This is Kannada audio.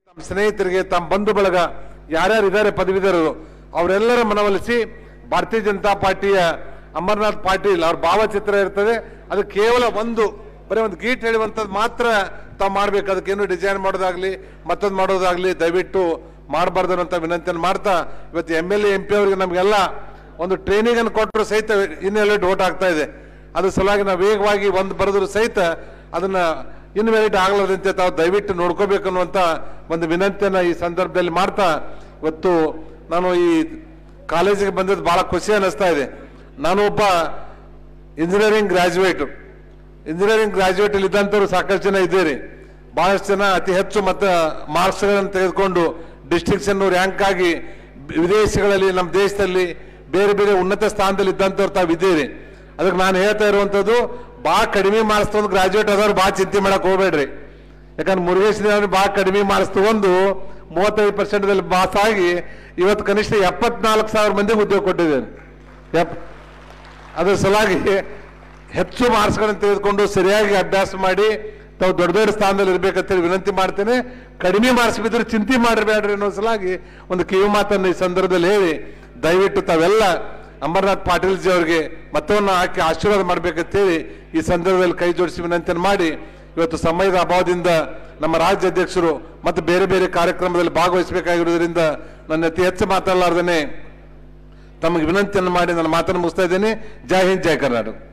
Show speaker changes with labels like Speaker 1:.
Speaker 1: ತಮ್ಮ ಸ್ನೇಹಿತರಿಗೆ ತಮ್ಮ ಬಂಧು ಬಳಗ ಯಾರ್ಯಾರು ಇದ್ದಾರೆ ಪದವೀಧರರು ಅವರೆಲ್ಲರ ಮನವೊಲಿಸಿ ಭಾರತೀಯ ಜನತಾ ಪಾರ್ಟಿಯ ಅಮರ್ನಾಥ್ ಪಾಟೀಲ್ ಅವ್ರ ಭಾವಚಿತ್ರ ಇರ್ತದೆ ಅದು ಕೇವಲ ಒಂದು ಬರೀ ಒಂದು ಗೀಟ್ ಹೇಳುವಂಥದ್ದು ಮಾತ್ರ ತಾವು ಮಾಡ್ಬೇಕು ಅದಕ್ಕೇನು ಡಿಸೈನ್ ಮಾಡೋದಾಗ್ಲಿ ಮತ್ತೊಂದು ಮಾಡೋದಾಗ್ಲಿ ದಯವಿಟ್ಟು ಮಾಡಬಾರ್ದು ಅಂತ ವಿನಂತಿಯನ್ನು ಮಾಡ್ತಾ ಇವತ್ತು M L A M P ಅವರಿಗೆ ನಮಗೆಲ್ಲ ಒಂದು ಟ್ರೈನಿಂಗ್ ಅನ್ನು ಕೊಟ್ಟರು ಸಹಿತ ಇನ್ನೆಲ್ಲ ಓಟ್ ಆಗ್ತಾ ಇದೆ ಅದ್ರ ಸಲುವಾಗಿ ನಾವು ವೇಗವಾಗಿ ಒಂದು ಬರೆದ್ರು ಸಹಿತ ಅದನ್ನ ಇನ್ವ್ಯಾಲಿಡ್ ಆಗಲಾರ್ದಂತೆ ತಾವು ದಯವಿಟ್ಟು ನೋಡ್ಕೋಬೇಕು ಅನ್ನುವಂಥ ಒಂದು ವಿನಂತಿಯನ್ನ ಈ ಸಂದರ್ಭದಲ್ಲಿ ಮಾಡ್ತಾ ಇವತ್ತು ನಾನು ಈ ಕಾಲೇಜಿಗೆ ಬಂದದ್ದು ಬಹಳ ಖುಷಿ ಅನ್ನಿಸ್ತಾ ಇದೆ ನಾನು ಒಬ್ಬ ಇಂಜಿನಿಯರಿಂಗ್ ಗ್ರಾಜುಯೇಟ್ ಇಂಜಿನಿಯರಿಂಗ್ ಗ್ರಾಜುಯೇಟ್ ಅಲ್ಲಿ ಇದ್ದಂಥವ್ರು ಸಾಕಷ್ಟು ಜನ ಇದ್ದೀರಿ ಬಹಳಷ್ಟು ಜನ ಅತಿ ಹೆಚ್ಚು ಮತ್ತ ಮಾರ್ಕ್ಸ್ಗಳನ್ನು ತೆಗೆದುಕೊಂಡು ಡಿಸ್ಟಿಂಕ್ಷನ್ ರ್ಯಾಂಕ್ ಆಗಿ ವಿದೇಶಗಳಲ್ಲಿ ನಮ್ಮ ದೇಶದಲ್ಲಿ ಬೇರೆ ಬೇರೆ ಉನ್ನತ ಸ್ಥಾನದಲ್ಲಿ ಇದ್ದಂಥವ್ರು ತಾವು ಇದ್ದೀರಿ ಅದಕ್ಕೆ ನಾನು ಹೇಳ್ತಾ ಇರುವಂಥದ್ದು ಭಾಳ ಕಡಿಮೆ ಮಾರ್ಕ್ಸ್ ತಗೊಂಡು ಗ್ರಾಜುಯೇಟ್ ಆದವ್ರು ಭಾಳ ಚಿಂತೆ ಮಾಡಕ್ ಹೋಗ್ಬೇಡ್ರಿ ಯಾಕಂದ್ರೆ ಮುರುಗೇಶ್ ದೇವ್ರು ಭಾಳ ಕಡಿಮೆ ಮಾರ್ಕ್ಸ್ ತಗೊಂಡು ಮೂವತ್ತೈದು ಪರ್ಸೆಂಟ್ದಲ್ಲಿ ಪಾಸ್ ಆಗಿ ಇವತ್ತು ಕನಿಷ್ಠ ಎಪ್ಪತ್ನಾಲ್ಕು ಸಾವಿರ ಮಂದಿಗೆ ಉದ್ಯೋಗ ಕೊಟ್ಟಿದ್ದೇನೆ ಎಪ್ ಅದ್ರ ಸಲುವಾಗಿ ಹೆಚ್ಚು ಮಾರ್ಕ್ಸ್ಗಳನ್ನು ತೆಗೆದುಕೊಂಡು ಸರಿಯಾಗಿ ಅಭ್ಯಾಸ ಮಾಡಿ ತಾವು ದೊಡ್ಡ ದೊಡ್ಡ ಸ್ಥಾನದಲ್ಲಿ ಇರ್ಬೇಕಂತೇಳಿ ವಿನಂತಿ ಮಾಡ್ತೇನೆ ಕಡಿಮೆ ಮಾರ್ಕ್ಸ್ ಬಿದ್ದರೆ ಚಿಂತೆ ಮಾಡಿರಬೇಡ್ರಿ ಅನ್ನೋ ಸಲುವಾಗಿ ಒಂದು ಕಿವಿ ಮಾತನ್ನು ಈ ಸಂದರ್ಭದಲ್ಲಿ ಹೇಳಿ ದಯವಿಟ್ಟು ತಾವೆಲ್ಲ ಅಮರ್ನಾಥ್ ಪಾಟೀಲ್ ಜಿ ಅವರಿಗೆ ಮತ್ತವನ್ನು ಹಾಕಿ ಆಶೀರ್ವಾದ ಮಾಡ್ಬೇಕಂತೇಳಿ ಈ ಸಂದರ್ಭದಲ್ಲಿ ಕೈ ಜೋಡಿಸಿ ವಿನಂತಿಯನ್ನು ಮಾಡಿ ಇವತ್ತು ಸಮಯದ ಅಭಾವದಿಂದ ನಮ್ಮ ರಾಜ್ಯ ಅಧ್ಯಕ್ಷರು ಮತ್ತು ಬೇರೆ ಬೇರೆ ಕಾರ್ಯಕ್ರಮದಲ್ಲಿ ಭಾಗವಹಿಸಬೇಕಾಗಿರುವುದರಿಂದ ನನ್ನ ಅತಿ ಹೆಚ್ಚು ಮಾತಾಡಲಾರ್ದೇನೆ ತಮಗೆ ವಿನಂತಿಯನ್ನು ಮಾಡಿ ನನ್ನ ಮಾತನ್ನು ಮುಗಿಸ್ತಾ ಇದ್ದೇನೆ ಜೈ ಹಿಂದ್ ಜೈ ಕರ್ನಾಟಕ